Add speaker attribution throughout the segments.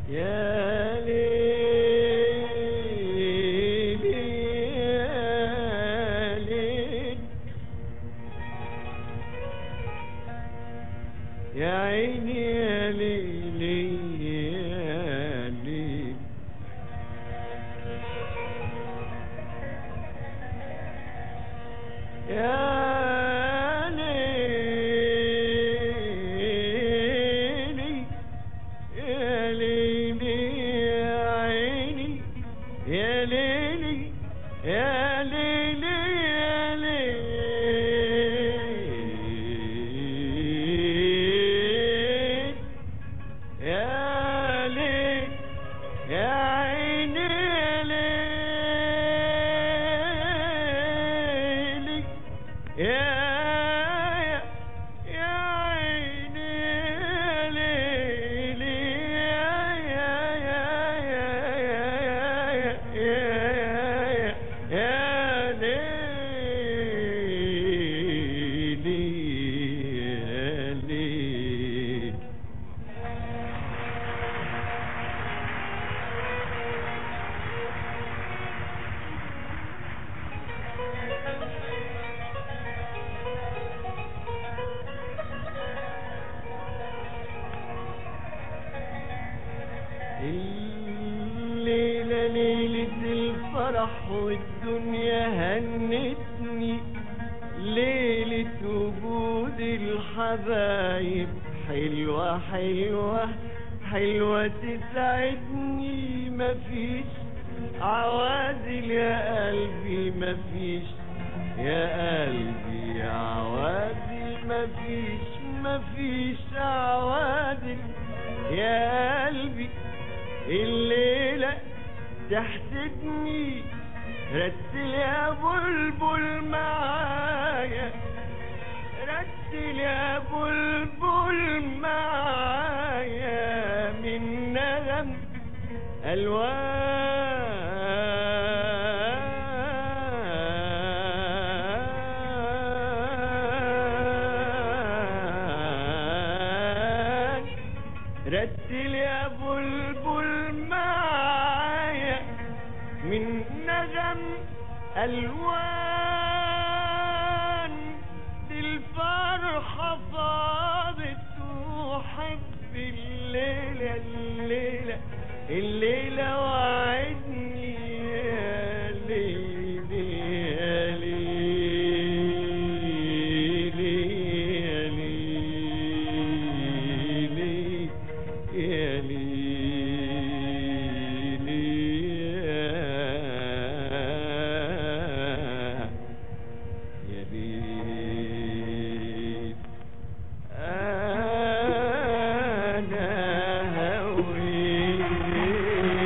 Speaker 1: يا ليل يا ليل يا عيني يا ليل يا ليل يا ليلي يا ليلي يا عيني يا ليلي يا ليلي يا ليل يا ليل يا عيني يا ليلي يا يا يا عيني يا ليلي يا يا يا يا يا يا يا ليلي يا ليل الليلة ليلة الفرح والدنيا هنتني ليلة وجود الحبايب حلوة حلوة حلوة تسعدني مفيش عوازل يا قلبي مفيش يا قلبي عوازل مفيش مفيش عوازل يا قلبي الليلة تحسدني رتل يا بلبل معايا رتل يا بلبل معايا من نغم ألوان رتل يا بلبل معايا من نغم ألوان دي الفرحة فاضت وحب الليلة الليلة الليلة وعدني يا ليلي يا ليلي يا ليلي يا ليلي يا يا ليل أنا هويت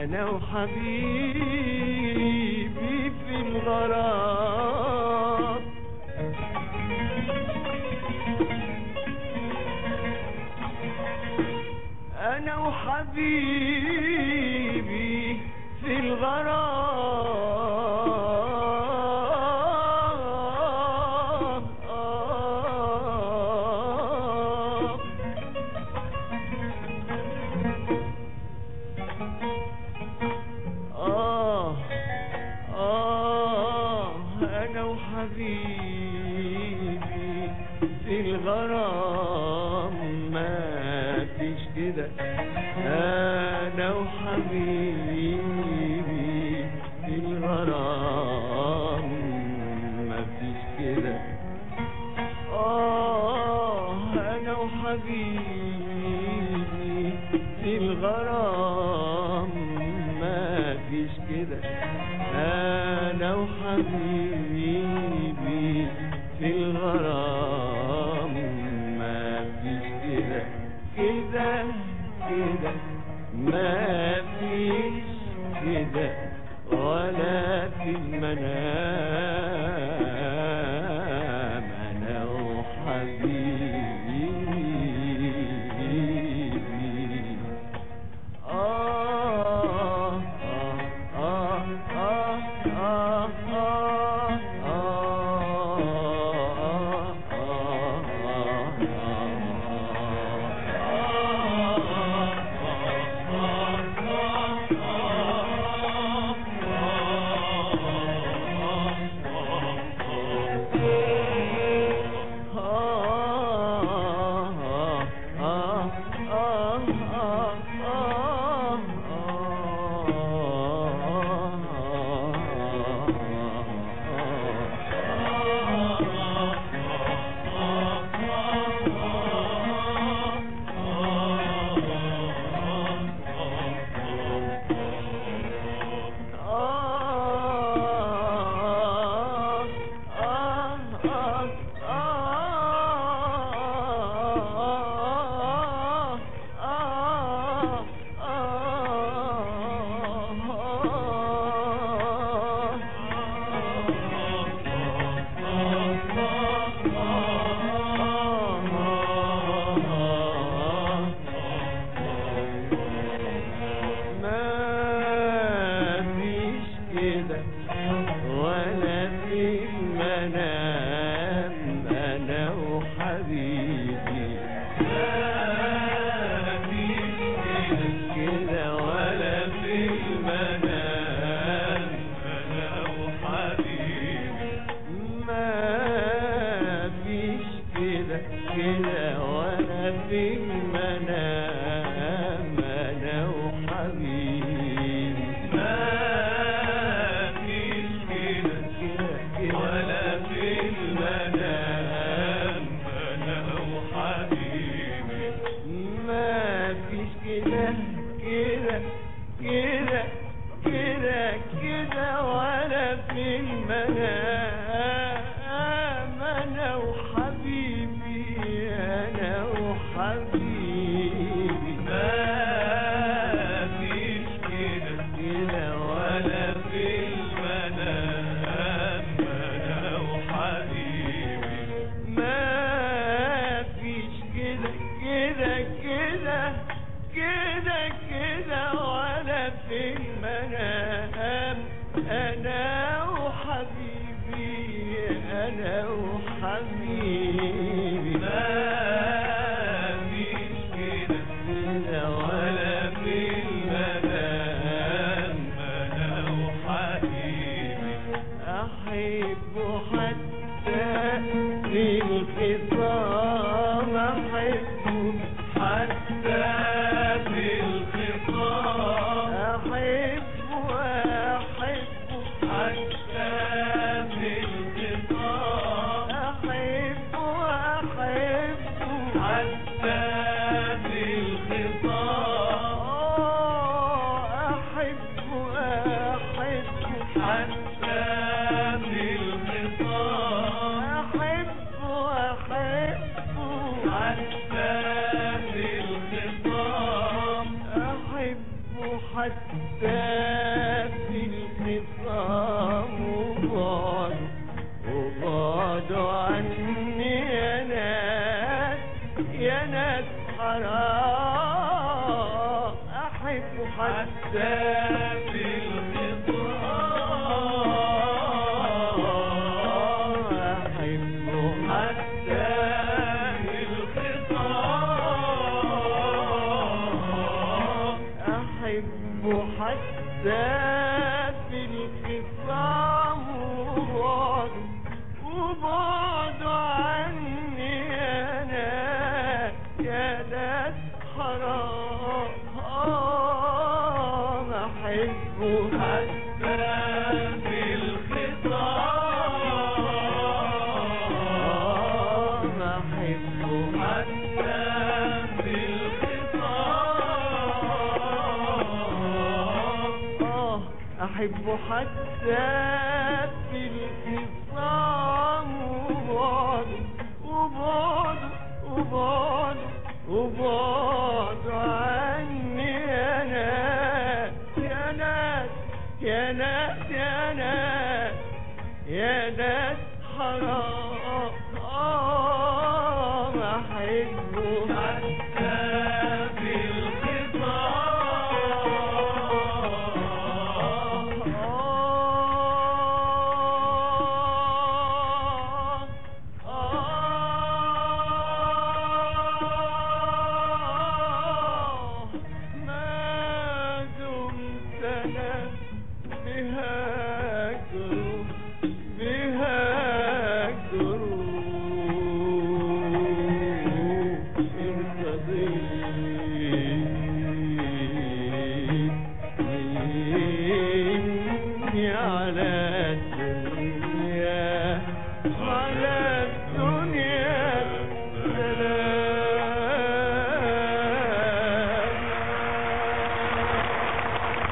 Speaker 1: انا وحبيبي في الغرام انا وحبيبي في الغرام آه آه أنا وحبيبي في الغرام ما فيش كده أنا وحبيبي في الغرام ما فيش كده آه أنا وحبيبي في الغرام ما فيش كده أنا وحبيبي في الغرام ما فيش كده كده كده ما فيش كده ولا في المنام أنا وحبيبي آه آه آه آه آه ما فيش كده ولا في المنام انا وحبيبي ما فيش كده ولا في المنام انا وحبيبي ما فيش كده كده ولا في المنام انا وحبيبي ما فيش كده كده ولا في المنام انا وحبيبي ما فيش كده كده كده كده كده ولا في المنام انا وحبيبي انا وحبيبي ما فيش كده كده ولا في المنام انا وحبيبي ما فيش كده كده كده كده كده ولا في المنام انا وحبيبي انا وحبيبي ما فيش كده كده ولا في المنام انا وحبيبي احب حتى في الخصام احبه حتى في الخصام احب حتى في الخصام وبعد وبعد عني يا ناس يا ناس حرام أحب حتى في الخصام أحب حتى في الخصام أحب حتى في الخصام وبعد وبعد عني يا ناس يا ناس حرام أحب حتى في الخصام أحب حتى في الخصام آه أحب حتى في الخصام وبعد وبعد وبعد وبعد عني يا ناس يا ناس يا ناس يا ناس يا ناس حرام